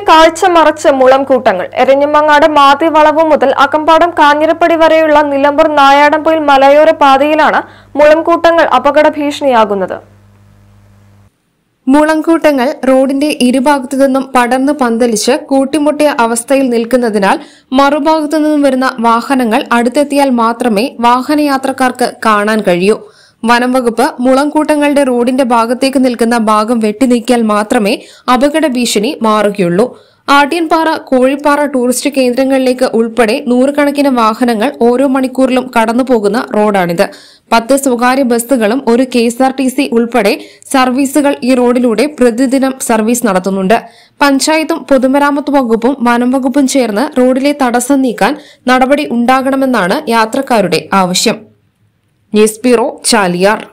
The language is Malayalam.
കാഴ്ച മറച്ച് മുളംകൂട്ടങ്ങൾ എരഞ്ഞിമങ്ങാട് മാതിവളവ് മുതൽ അകമ്പാടം കാഞ്ഞിരപ്പടി വരെയുള്ള നിലമ്പൂർ നായാടംപൊയിൽ മലയോര പാതയിലാണ് മുളംകൂട്ടങ്ങൾ അപകട ഭീഷണിയാകുന്നത് മുളങ്കൂട്ടങ്ങൾ റോഡിന്റെ ഇരുഭാഗത്തു നിന്നും പടർന്നു പന്തലിച്ച് കൂട്ടിമുട്ടിയ അവസ്ഥയിൽ നിൽക്കുന്നതിനാൽ മറുഭാഗത്തു നിന്നും വരുന്ന വാഹനങ്ങൾ അടുത്തെത്തിയാൽ മാത്രമേ വാഹനയാത്രക്കാർക്ക് കാണാൻ കഴിയൂ വനം വകുപ്പ് മുളങ്കൂട്ടങ്ങളുടെ റോഡിന്റെ ഭാഗത്തേക്ക് നിൽക്കുന്ന ഭാഗം വെട്ടിനീക്കിയാൽ മാത്രമേ അപകട ഭീഷണി മാറുകയുള്ളൂ ആട്യൻപാറ കോഴിപ്പാറ ടൂറിസ്റ്റ് കേന്ദ്രങ്ങളിലേക്ക് ഉൾപ്പെടെ നൂറുകണക്കിന് വാഹനങ്ങൾ ഓരോ മണിക്കൂറിലും കടന്നുപോകുന്ന റോഡാണിത് പത്ത് സ്വകാര്യ ബസ്സുകളും ഒരു K S R T C ഉൾപ്പെടെ സർവീസുകൾ ഈ റോഡിലൂടെ പ്രതിദിനം സർവീസ് നടത്തുന്നുണ്ട് പഞ്ചായത്തും പൊതുമരാമത്ത് വകുപ്പും വനം വകുപ്പും ചേർന്ന് റോഡിലെ തടസ്സം നീക്കാൻ നടപടി ഉണ്ടാകണമെന്നാണ് യാത്രക്കാരുടെ ആവശ്യം ന്യൂസ് ബ്യൂറോ ചാലിയാർ